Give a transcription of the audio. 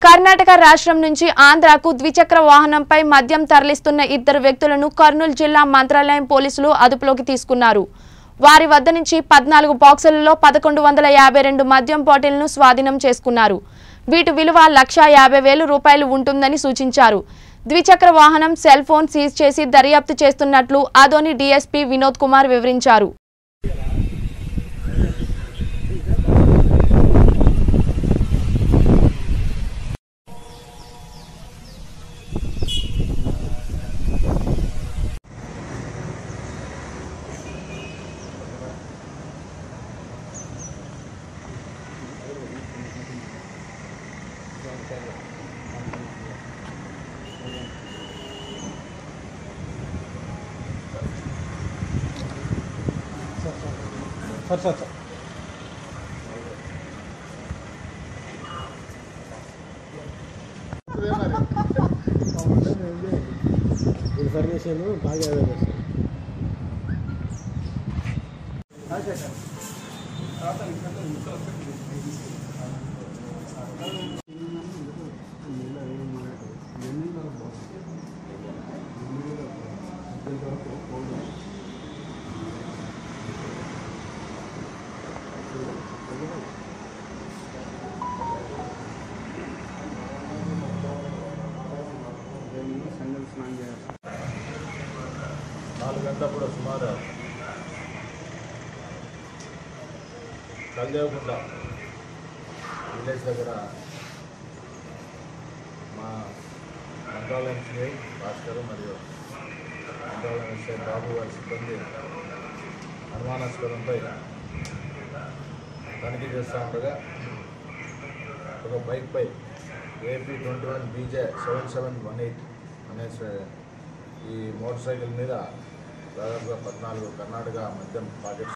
కర్ణాటక రాష్ట్రం నుంచి ఆంధ్రాకు ద్విచక్ర వాహనంపై మద్యం తరలిస్తున్న ఇద్దరు వ్యక్తులను కర్నూలు జిల్లా మంత్రాలయం పోలీసులు అదుపులోకి తీసుకున్నారు వారి వద్ద నుంచి పద్నాలుగు బాక్సులలో పదకొండు వందల యాభై రెండు మద్యం బాటిల్ను స్వాధీనం చేసుకున్నారు వీటి విలువ లక్ష యాభై వేలు రూపాయలు ఉంటుందని సూచించారు ద్విచక్ర వాహనం సెల్ ఫోన్ సీజ్ చేసి దర్యాప్తు చేస్తున్నట్లు ఆదోని డీఎస్పీ వినోద్ కుమార్ వివరించారు సార్ సార్ సార్ ఇన్ఫర్మేషన్ బాగా అవైలబుల్ నాలుగు గంటలప్పుడు సుమారు కల్దేవకుంట విలేజ్ దగ్గర మా మంత్రాలయం సిఐ భాస్కర్ మరియు మంత్రాలయం ఎస్ఐ బాబు వారి సిబ్బంది అనుమానాస్పదంపై తనిఖీ చేస్తూ ఉండగా ఒక బైక్పై AP twenty one BJ seven seven one eight అనే స- ఈ మోటార్ సైకిల్ మీద దాదాపుగా పద్నాలుగు కర్ణాటక మద్యం పాకెట్స్